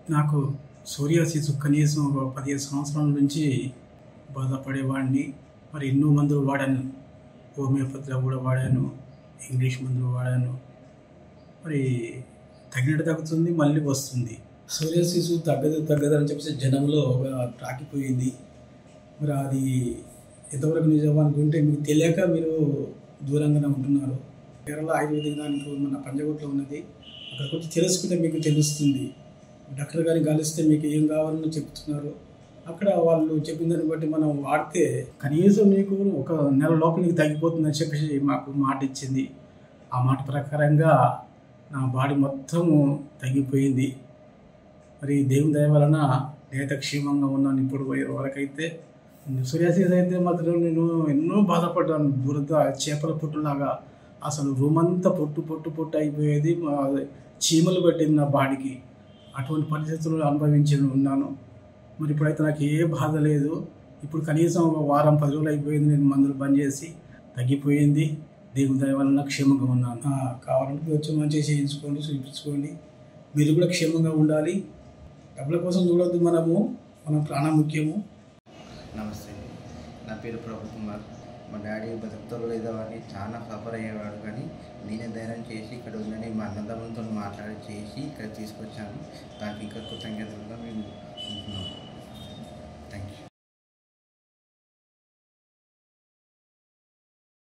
నాకు సోరియాసిస్ కనీసం ఒక పదిహేను సంవత్సరాల నుంచి బాధపడేవాడిని మరి ఎన్నో మందులు వాడాను హోమియోపతిలో కూడా వాడాను ఇంగ్లీష్ మందులు వాడాను మరి తగినట్టు తగ్గుతుంది మళ్ళీ వస్తుంది సోరియాసిస్ తగ్గదు తగ్గదు అని చెప్పేసి జనంలో ఒక తాకిపోయింది మరి అది ఎంతవరకు నిజం అనుకుంటే మీకు తెలియక మీరు దూరంగానే ఉంటున్నారు కేరళ ఆయుర్వేదిక్ దానికి మన పంజగుట్లో ఉన్నది అక్కడికి వచ్చి తెలుసుకుంటే మీకు తెలుస్తుంది డాక్టర్ గారిని కలిస్తే మీకు ఏం కావాలని చెప్తున్నారు అక్కడ వాళ్ళు చెప్పిన దాన్ని బట్టి మనం వాడితే కనీసం మీకు ఒక నెల లోపల నీకు తగ్గిపోతుందని చెప్పేసి మాకు మాట ఇచ్చింది ఆ మాట ప్రకారంగా నా బాడీ మొత్తం తగ్గిపోయింది మరి దేవుని దయ వలన నేత క్షేమంగా ఉన్నాను ఇప్పుడు వరకైతే సూర్యాసిస్ అయితే మాత్రం నేను ఎన్నో బాధపడ్డాను దురద చేపల పుట్టులాగా అసలు రూమ్ అంతా పొట్టు పొట్టు పొట్టు అయిపోయేది మా చీమలు పెట్టింది నా బాడీకి అటువంటి పరిస్థితులు అనుభవించి ఉన్నాను మరి ఇప్పుడైతే నాకు ఏ బాధ లేదు ఇప్పుడు కనీసం ఒక వారం పది రోజులు అయిపోయింది నేను మందులు బంద్ చేసి తగ్గిపోయింది దేవుని దయ వలన క్షేమంగా ఉన్నాను ఆ, కావాలంటే వచ్చి మంచిగా చేయించుకోండి చూపించుకోండి మీరు కూడా క్షేమంగా ఉండాలి డబ్బుల కోసం చూడొద్దు మనము మన ప్రాణం ముఖ్యము నమస్తే నా పేరు ప్రభు కుమార్ మా డాడీ బతుకుతారో లేదో అని చాలా సఫర్ అయ్యేవాడు కానీ నేనే ధైర్యం చేసి ఇక్కడ ఉందని మా అన్నదమ్ములతో మాట్లాడి చేసి ఇక్కడ తీసుకొచ్చాను దానికి ఇంకా కృతజ్ఞతలుగా మేము ఉంటున్నాం